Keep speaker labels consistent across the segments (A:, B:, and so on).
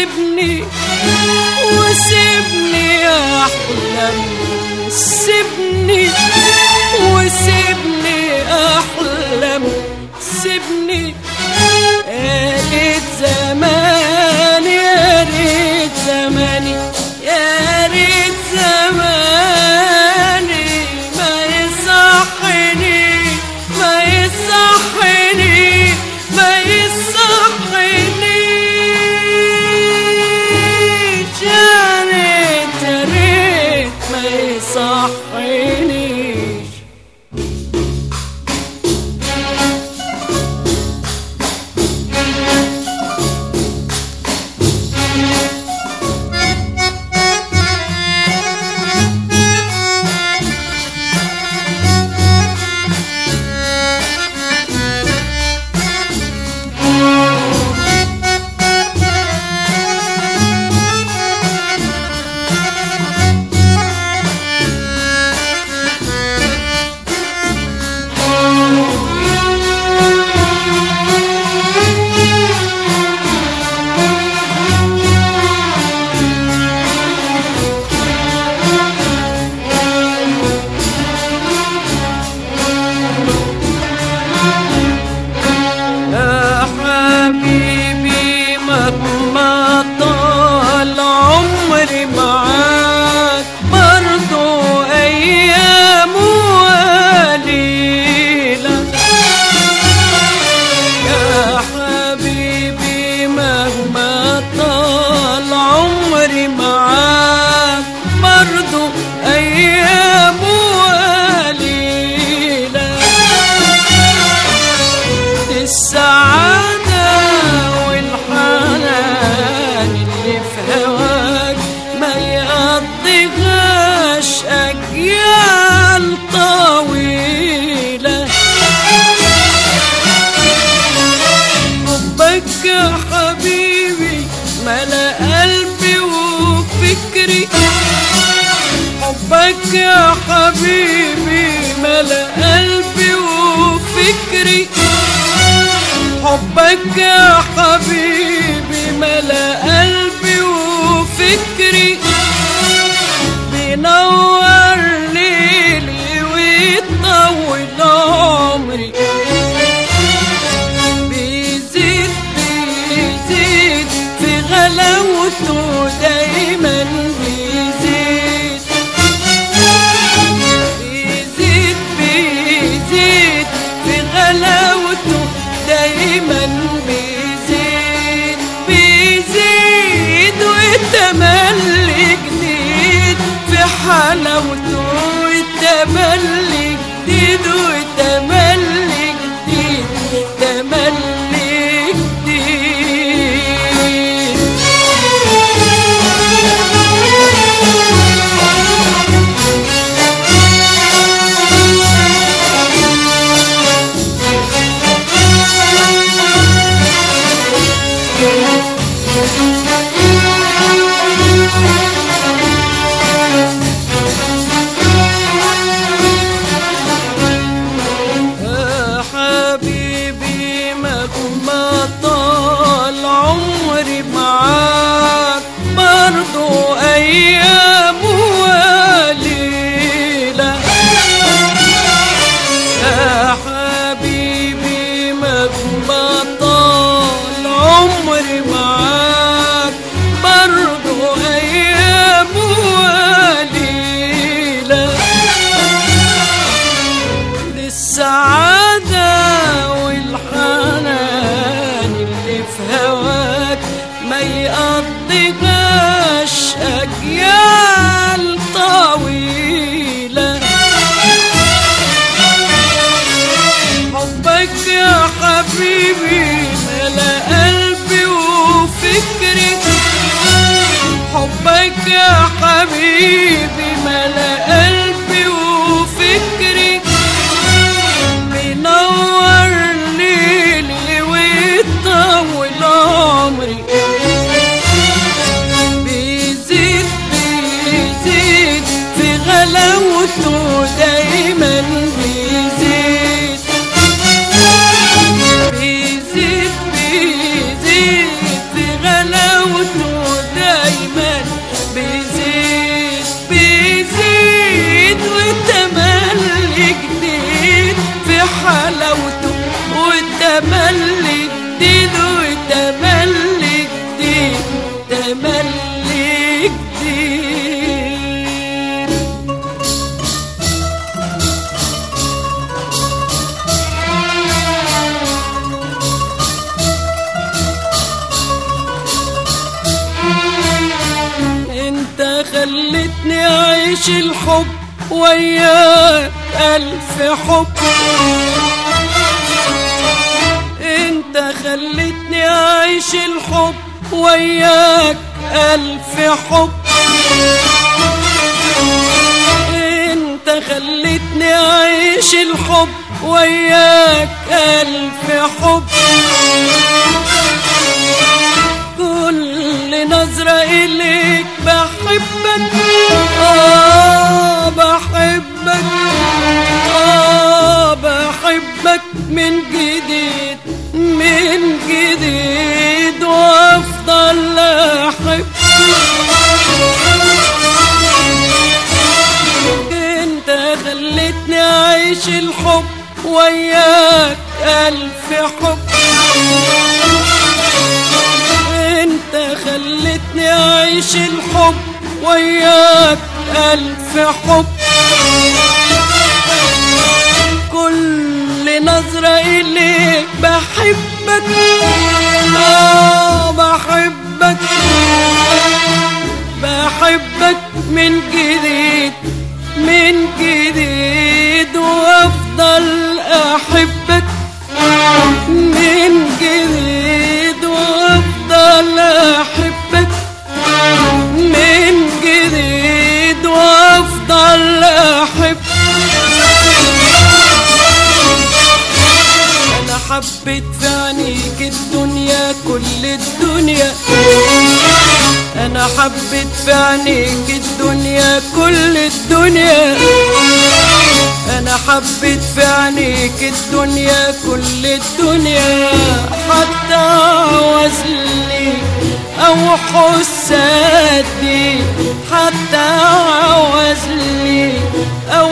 A: سيبني وسيبني احلم سيبني وسيبني احلم سيبني يا ريت زماني يا ريت زماني يا ريت زماني ما يصحني ما يصحني ما يصحنيش يا ريت يا ريت ما يصحنيش يا حبيبي مهما طال عمري معاك برضو أيام وليلة يا حبيبي مهما طال عمري معاك برضو أيام وليلة السعادة والحنان اللي في هواك ما يقضيهاش أجيال طويلة حبك يا حبيبي ملا قلبي وفكري حبك يا حبيبي ملا قلبي وفكري حبك يا حبيبي ملا قلبي وفكري بينور ليلي ويطول عمري بيزيد بيزيد في غلاوته دايما بيزيد بيزيد بيزيد في غلاوته دايما بيزيد بيزيد والتملي جديد في حلاوته والتملي جديد والتملي جديد تملي جديد يا حبيبي مهما طال عمري معاك برضو أيام وليلة يا حبيبي مهما طال عمري معاك برضو أيام وليلة للسعادة والحنان اللي في هواك ما يقضيهاش أجيال طويلة حبك يا حبيبي ملا قلبي وفكري حبك يا حبيبي ملا قلبي وفكري بينور ليلي ويطول عمري بيزيد بيزيد في غلاوته دايما بيزيد بيزيد بيزيد في غلاوته خلتني أعيش الحب وياك ألف حب انت خلتني أعيش الحب وياك ألف حب انت خلتني أعيش الحب وياك ألف حب كل نظرة إليك بحبك آه بحبك آه بحبك من جديد من جديد وأفضل أحب انت خلتني أعيش الحب وياك ألف حب انت خلتني اعيش الحب وياك الف حب كل نظرة اليك بحبك اه بحبك بحبك من جديد من جديد وافضل احبك من جديد وافضل احبك من جديد وافضل احب انا حبيت في عينيك الدنيا كل الدنيا انا حبيت في عينيك الدنيا كل الدنيا انا حبيت في عينيك الدنيا كل الدنيا حتى عوزلي او حسادي حتى عوزلي او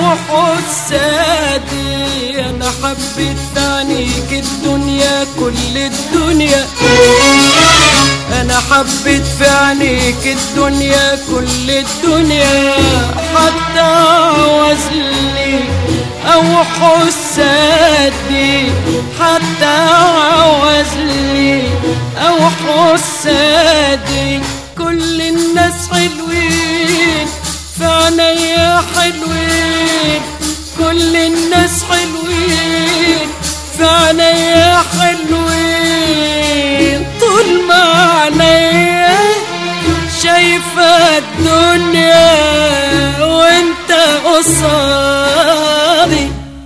A: حسادي انا حبيت في عينيك الدنيا كل الدنيا انا حبيت في عينيك الدنيا كل الدنيا حتى عوزلي او حسادي حتى عوزلي او حسادي كل الناس حلوين في عينيا حلوين كل الناس حلوين في عينيا حلوين طول ما عينيا شايفة الدنيا وانت قصادي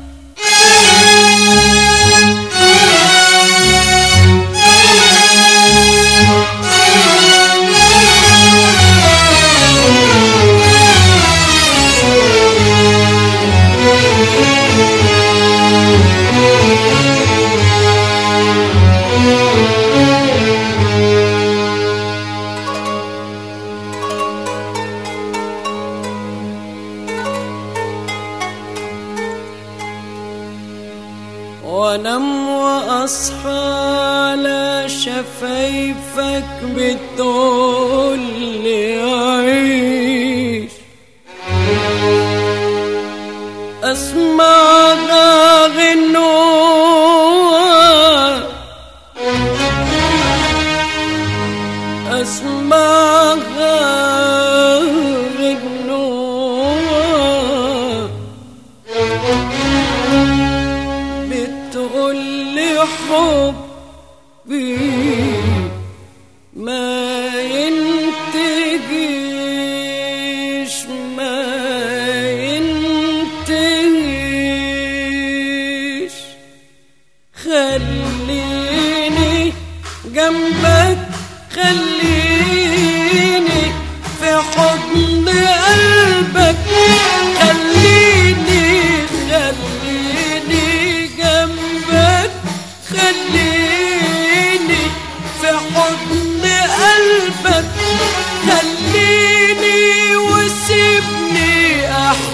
A: وانام واصحى على شفايفك بتقول لي عيش اسمعها غنوة اسمعها غنوة بتقول لي حبي ما ينتهيش ما ينتهيش خليني جنبك خليني في حضن قلبك خليني خليني جنبك خليني في حضن